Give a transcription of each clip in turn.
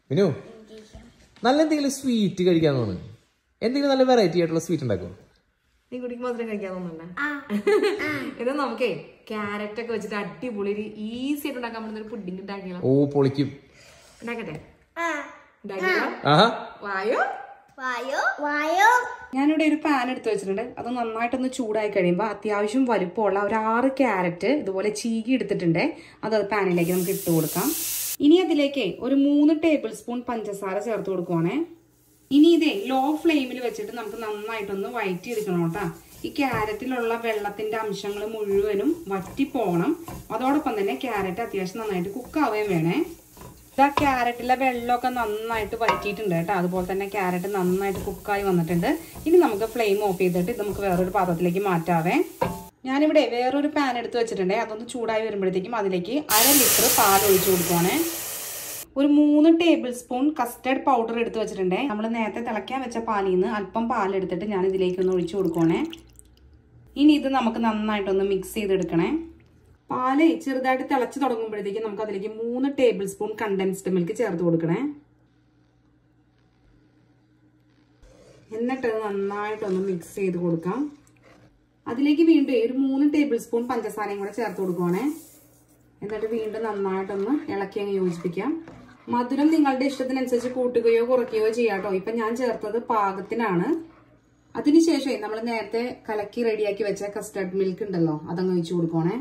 മിനു നല്ല എന്തെങ്കിലും സ്വീറ്റ് കഴിക്കാൻ തോന്നുന്നു എന്തെങ്കിലും നല്ല വെറൈറ്റി ആയിട്ടുള്ള സ്വീറ്റ് ഉണ്ടാക്കും നീ കുടിക്ക് മധുരം കഴിക്കാൻ തോന്നുന്നുണ്ടേ ഇത് നമുക്കേ ക്യാരറ്റ് ഒക്കെ വെച്ചിട്ട് അടിപൊളി ഒരു ഈസി ആയിട്ട് ഉണ്ടാക്കാൻ പറ്റുന്ന ഒരു പുഡിംഗ് ഉണ്ടാക്കിയാലോ ഓ പൊളിക്കും ഉണ്ടാക്കട്ടെ ഉണ്ടാക്കിയാലോ ആഹാ വായോ വായോ വായോ ഞാനിവിടെ ഒരു പാൻ എടുത്ത് വെച്ചിട്ടുണ്ട് അത് നന്നായിട്ടൊന്ന് ചൂടായി കഴിയുമ്പോൾ അത്യാവശ്യം വലുപ്പമുള്ള ഒരു ആറ് ക്യാരറ്റ് ഇതുപോലെ ചീകി എടുത്തിട്ടുണ്ട് അത് പാനിലേക്ക് നമുക്ക് ഇട്ട് കൊടുക്കാം ഇനി അതിലേക്ക് ഒരു മൂന്ന് ടേബിൾ സ്പൂൺ പഞ്ചസാര ചേർത്ത് കൊടുക്കുവാണേ ഇനി ഇതേ ലോ ഫ്ലെയിമിൽ വെച്ചിട്ട് നമുക്ക് നന്നായിട്ടൊന്ന് വഴറ്റി എടുക്കണം കേട്ടോ ഈ ക്യാരറ്റിലുള്ള വെള്ളത്തിന്റെ അംശങ്ങൾ മുഴുവനും വറ്റി പോകണം അതോടൊപ്പം തന്നെ ക്യാരറ്റ് അത്യാവശ്യം നന്നായിട്ട് കുക്കാവുകയും വേണേ ഇതാ ക്യാരറ്റിലെ വെള്ളമൊക്കെ നന്നായിട്ട് വറ്റിയിട്ടുണ്ട് കേട്ടോ അതുപോലെ തന്നെ ക്യാരറ്റ് നന്നായിട്ട് കുക്കായി വന്നിട്ടുണ്ട് ഇനി നമുക്ക് ഫ്ലെയിം ഓഫ് ചെയ്തിട്ട് ഇത് നമുക്ക് വേറൊരു പാത്രത്തിലേക്ക് മാറ്റാവേ ഞാനിവിടെ വേറൊരു പാൻ എടുത്ത് വെച്ചിട്ടുണ്ട് അതൊന്ന് ചൂടായി വരുമ്പോഴത്തേക്കും അതിലേക്ക് അര ലിറ്റർ പാൽ ഒഴിച്ചു കൊടുക്കുവാണേ ഒരു മൂന്ന് ടേബിൾ സ്പൂൺ കസ്റ്റർഡ് പൗഡർ എടുത്ത് വെച്ചിട്ടുണ്ട് നമ്മൾ നേരത്തെ തിളയ്ക്കാൻ വെച്ച പാലിൽ നിന്ന് അല്പം പാൽ എടുത്തിട്ട് ഞാൻ ഇതിലേക്ക് ഒന്ന് ഒഴിച്ചു കൊടുക്കുവാണേ ഇനി ഇത് നമുക്ക് നന്നായിട്ടൊന്ന് മിക്സ് ചെയ്തെടുക്കണേ പാല് ചെറുതായിട്ട് തിളച്ച് തുടങ്ങുമ്പോഴത്തേക്കും നമുക്ക് അതിലേക്ക് മൂന്ന് ടേബിൾ സ്പൂൺ കണ്ടൻസ്ഡ് മിൽക്ക് ചേർത്ത് കൊടുക്കണേ എന്നിട്ട് അത് നന്നായിട്ടൊന്ന് മിക്സ് ചെയ്ത് കൊടുക്കാം അതിലേക്ക് വീണ്ടും ഒരു മൂന്ന് ടേബിൾ സ്പൂൺ പഞ്ചസാരയും കൂടെ ചേർത്ത് കൊടുക്കുവാണേ എന്നിട്ട് വീണ്ടും നന്നായിട്ടൊന്ന് ഇളക്കി അങ്ങ് യോജിപ്പിക്കാം മധുരം നിങ്ങളുടെ ഇഷ്ടത്തിനനുസരിച്ച് കൂട്ടുകയോ കുറയ്ക്കുകയോ ചെയ്യാം കേട്ടോ ഇപ്പൊ ഞാൻ ചേർത്തത് പാകത്തിനാണ് അതിനുശേഷം നമ്മൾ നേരത്തെ കലക്കി റെഡിയാക്കി വെച്ച കസ്റ്റർഡ് മിൽക്ക് ഉണ്ടല്ലോ അതങ്ങ് ഒഴിച്ചു കൊടുക്കണേ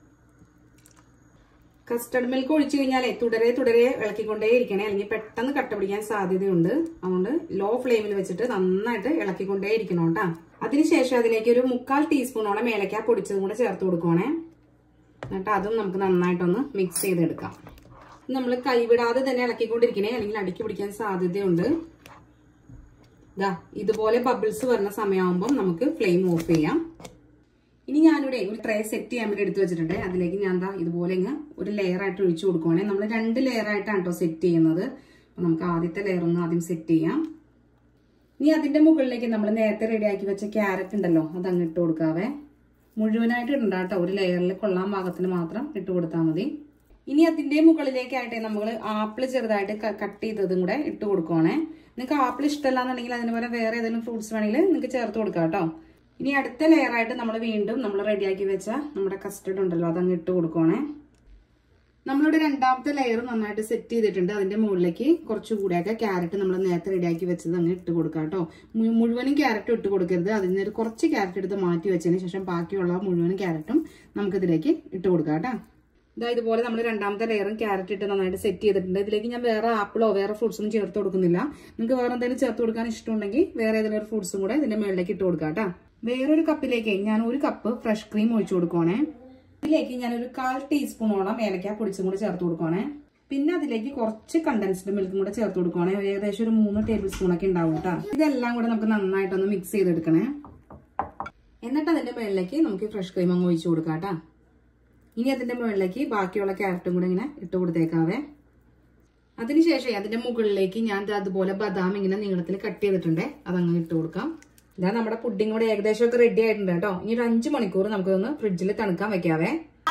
കസ്റ്റർഡ് മിൽക്ക് ഒഴിച്ചു കഴിഞ്ഞാലേ തുടരെ തുടരെ ഇളക്കിക്കൊണ്ടേ ഇരിക്കണേ അല്ലെങ്കിൽ പെട്ടെന്ന് കട്ട പിടിക്കാൻ സാധ്യതയുണ്ട് അതുകൊണ്ട് ലോ ഫ്ലെയിമിൽ വെച്ചിട്ട് നന്നായിട്ട് ഇളക്കിക്കൊണ്ടേ ഇരിക്കണം കേട്ടോ അതിനുശേഷം അതിലേക്ക് ഒരു മുക്കാൽ ടീസ്പൂണോളം ഏലക്ക പൊടിച്ചതും കൂടെ ചേർത്ത് കൊടുക്കുവാണേ എന്നിട്ട് അതും നമുക്ക് നന്നായിട്ടൊന്ന് മിക്സ് ചെയ്തെടുക്കാം നമ്മൾ കൈവിടാതെ തന്നെ ഇളക്കിക്കൊണ്ടിരിക്കണേ അല്ലെങ്കിൽ അടുക്കി പിടിക്കാൻ സാധ്യതയുണ്ട് ദാ ഇതുപോലെ ബബിൾസ് വരുന്ന സമയമാകുമ്പോൾ നമുക്ക് ഫ്ലെയിം ഓഫ് ചെയ്യാം ഇനി ഞാനിവിടെ ഒരു ട്രേ സെറ്റ് ചെയ്യാൻ വേണ്ടി എടുത്തു വെച്ചിട്ടുണ്ട് അതിലേക്ക് ഞാൻ ദാ ഇതുപോലെ ഇങ്ങ് ഒരു ലെയർ ആയിട്ട് ഒഴിച്ചു കൊടുക്കുവാണെങ്കിൽ നമ്മൾ രണ്ട് ലെയർ ആയിട്ടാണ് കേട്ടോ സെറ്റ് ചെയ്യുന്നത് അപ്പൊ നമുക്ക് ആദ്യത്തെ ലെയർ ഒന്ന് ആദ്യം സെറ്റ് ചെയ്യാം ഇനി അതിന്റെ മുകളിലേക്ക് നമ്മൾ നേരത്തെ റെഡിയാക്കി വെച്ച ക്യാരറ്റ് ഉണ്ടല്ലോ അത് അങ്ങ് ഇട്ട് കൊടുക്കാവേ മുഴുവനായിട്ട് ഇടണ്ട കേട്ടോ ഒരു ലെയറിൽ കൊള്ളാൻ പാകത്തിന് മാത്രം ഇട്ട് കൊടുത്താൽ മതി ഇനി അതിന്റെ മുകളിലേക്കായിട്ട് നമ്മൾ ആപ്പിൾ ചെറുതായിട്ട് കട്ട് ചെയ്തതും കൂടെ ഇട്ട് കൊടുക്കുവാണേ നിങ്ങൾക്ക് ആപ്പിൾ ഇഷ്ടമല്ല എന്നുണ്ടെങ്കിൽ അതിന് പകരം വേറെ ഏതെങ്കിലും ഫ്രൂട്ട്സ് വേണമെങ്കിൽ നിങ്ങൾക്ക് ചേർത്ത് കൊടുക്കാം കേട്ടോ ഇനി അടുത്ത ലെയർ ആയിട്ട് നമ്മൾ വീണ്ടും നമ്മൾ റെഡിയാക്കി വെച്ച നമ്മുടെ കസ്റ്റർഡ് ഉണ്ടല്ലോ അതങ്ങ് ഇട്ട് കൊടുക്കുവാണേ നമ്മളിവിടെ രണ്ടാമത്തെ ലെയർ നന്നായിട്ട് സെറ്റ് ചെയ്തിട്ടുണ്ട് അതിന്റെ മുകളിലേക്ക് കുറച്ചുകൂടിയൊക്കെ ക്യാരറ്റ് നമ്മൾ നേരത്തെ റെഡിയാക്കി വെച്ചത് അങ്ങ് ഇട്ട് കൊടുക്കാം കേട്ടോ മു- മുഴുവനും ക്യാരറ്റും ഇട്ട് കൊടുക്കരുത് അതിൽ നിന്ന് ഒരു കുറച്ച് ക്യാരറ്റ് എടുത്ത് മാറ്റി വെച്ചതിന് ശേഷം ബാക്കിയുള്ള മുഴുവൻ ക്യാരറ്റും നമുക്കിതിലേക്ക് ഇട്ട് കൊടുക്കാം കേട്ടോ ഇതാ ഇതുപോലെ നമ്മൾ രണ്ടാമത്തെ ലെയറും ക്യാരറ്റ് ഇട്ട് നന്നായിട്ട് സെറ്റ് ചെയ്തിട്ടുണ്ട് ഇതിലേക്ക് ഞാൻ വേറെ ആപ്പിളോ വേറെ ഫ്രൂട്ട്സൊന്നും ചേർത്ത് കൊടുക്കുന്നില്ല നിങ്ങൾക്ക് വേറെ എന്തെങ്കിലും ചേർത്ത് കൊടുക്കാൻ ഇഷ്ടമുണ്ടെങ്കിൽ വേറെ ഏതെങ്കിലും ഒരു ഫ്രൂട്ട്സും കൂടെ ഇതിന്റെ മുകളിലേക്ക് ഇട്ട് കൊടുക്കാം കേട്ടോ വേറൊരു കപ്പിലേക്ക് ഞാൻ ഒരു കപ്പ് ഫ്രഷ് ക്രീം ഒഴിച്ചു കൊടുക്കുവാണേ ഇതിലേക്ക് ഞാൻ ഒരു കാൽ ടീസ്പൂണോളം ഏലക്ക പൊടിച്ചും കൂടെ ചേർത്ത് കൊടുക്കുവാണേ പിന്നെ അതിലേക്ക് കുറച്ച് കണ്ടൻസ്ഡ് മിൽക്കും കൂടെ ചേർത്ത് കൊടുക്കുവാണേ ഏകദേശം ഒരു മൂന്ന് ടേബിൾ സ്പൂൺ ഒക്കെ ഉണ്ടാവും കേട്ടോ ഇതെല്ലാം കൂടെ നമുക്ക് നന്നായിട്ടൊന്ന് മിക്സ് ചെയ്തെടുക്കണേ എന്നിട്ട് അതിന്റെ മുകളിലേക്ക് നമുക്ക് ഫ്രഷ് ക്രീം അങ്ങ് ഒഴിച്ചു കൊടുക്കാം കേട്ടോ ഇനി അതിന്റെ മുകളിലേക്ക് ബാക്കിയുള്ള ക്യാരറ്റും കൂടെ ഇങ്ങനെ ഇട്ട് കൊടുത്തേക്കാവേ അതിനുശേഷം അതിന്റെ മുകളിലേക്ക് ഞാൻ ദാ അതുപോലെ ബദാം ഇങ്ങനെ നീളത്തിൽ കട്ട് ചെയ്തിട്ടുണ്ട് അതങ്ങനെ ഇട്ട് കൊടുക്കാം ഇതാ നമ്മുടെ പുഡിംഗ് കൂടെ ഏകദേശം ഒക്കെ റെഡി ആയിട്ടുണ്ട് കേട്ടോ ഇനി ഒരു അഞ്ചു മണിക്കൂർ നമുക്കൊന്ന് ഫ്രിഡ്ജിൽ തണുക്കാൻ വെക്കാവേ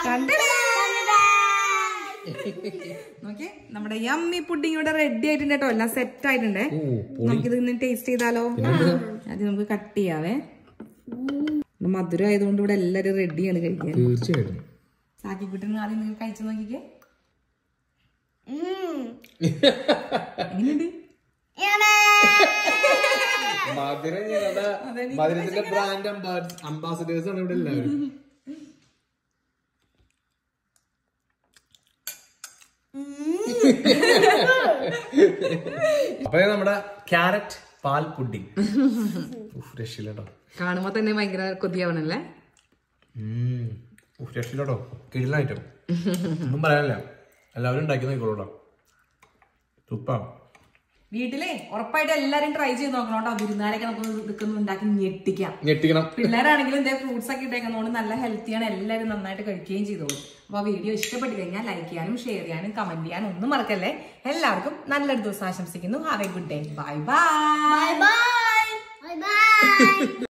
നോക്കിയേ നമ്മുടെ യമ്മി പുഡിംഗ് ഇവിടെ റെഡി ആയിട്ടുണ്ട് കേട്ടോ എല്ലാം സെറ്റ് ആയിട്ടുണ്ട് നമുക്കിത് ഇന്ന് ടേസ്റ്റ് ചെയ്താലോ അത് നമുക്ക് കട്ട് ചെയ്യാവേ മധുരം ആയതുകൊണ്ട് ഇവിടെ എല്ലാരും റെഡിയാണ് കഴിക്കാൻ തീർച്ചയായിട്ടും സാക്കിക്കുട്ടൻ ആദ്യം നിങ്ങൾ കഴിച്ചു നോക്കിക്കേ എങ്ങനെയുണ്ട് മധുരം ഞങ്ങളുടെ മധുരത്തിന്റെ ബ്രാൻഡ് അംബാസിഡേഴ്സ് ആണ് ഇവിടെ എല്ലാവരും അപ്പൊ ഇത് നമ്മുടെ ക്യാരറ്റ് പാൽ പുഡിംഗ് രക്ഷയില്ല കേട്ടോ കാണുമ്പോ തന്നെ ഭയങ്കര കൊതിയാവണല്ലേ ഉം. ഉഫ്, രക്ഷയില്ല കേട്ടോ കിഴിലായിട്ടോ ഒന്നും പറയാനില്ല എല്ലാവരും ഉണ്ടാക്കി നോക്കിക്കോളൂ കേട്ടോ തുപ്പാ വീട്ടിലെ ഉറപ്പായിട്ട് എല്ലാരും ട്രൈ ചെയ്ത് നോക്കണം കേട്ടോ വിരുന്നാരൊക്കെ നമുക്ക് ഇതൊക്കെ ഒന്ന് ഉണ്ടാക്കി ഞെട്ടിക്കാം ഞെട്ടിക്കണം പിള്ളേരാണെങ്കിലും ഇതേ ഫ്രൂട്ട്സ് ഒക്കെ ഇട്ടേക്കുന്നതുകൊണ്ട് നല്ല ഹെൽത്തിയാണ് എല്ലാവരും നന്നായിട്ട് കഴിക്കുകയും ചെയ്തോളൂ അപ്പൊ ആ വീഡിയോ ഇഷ്ടപ്പെട്ട് കഴിഞ്ഞാൽ ലൈക്ക് ചെയ്യാനും ഷെയർ ചെയ്യാനും കമന്റ് ചെയ്യാനും ഒന്നും മറക്കല്ലേ എല്ലാവർക്കും നല്ലൊരു ദിവസം ആശംസിക്കുന്നു have a good day bye bye bye bye bye by